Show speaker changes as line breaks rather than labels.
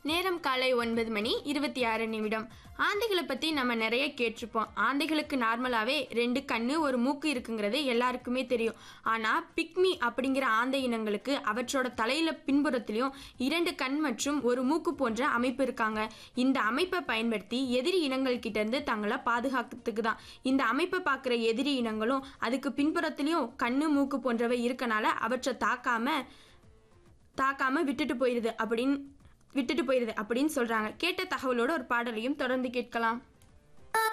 நேரம் காலை ஒன்பது மணி இருபத்தி ஆறு நிமிடம் ஆந்தைகளை பற்றி நம்ம நிறைய கேட்டிருப்போம் ஆந்தைகளுக்கு நார்மலாகவே ரெண்டு கண்ணு ஒரு மூக்கு இருக்குங்கிறது எல்லாருக்குமே தெரியும் ஆனால் பிக்மி அப்படிங்கிற ஆந்தை இனங்களுக்கு அவற்றோட தலையில பின்புறத்திலையும் இரண்டு கண் மற்றும் ஒரு மூக்கு போன்ற அமைப்பு இருக்காங்க இந்த அமைப்பை பயன்படுத்தி எதிரி இனங்கள் கிட்ட இருந்து தங்களை பாதுகாக்கிறதுக்கு தான் இந்த அமைப்பை பார்க்குற எதிரி இனங்களும் அதுக்கு பின்புறத்திலையும் கண்ணு மூக்கு போன்றவை இருக்கனால அவற்றை தாக்காம தாக்காம விட்டுட்டு போயிடுது அப்படின்னு விட்டுட்டு போயிடுது அப்படின்னு சொல்றாங்க கேட்ட தகவலோட ஒரு பாடலையும் தொடர்ந்து கேட்கலாம்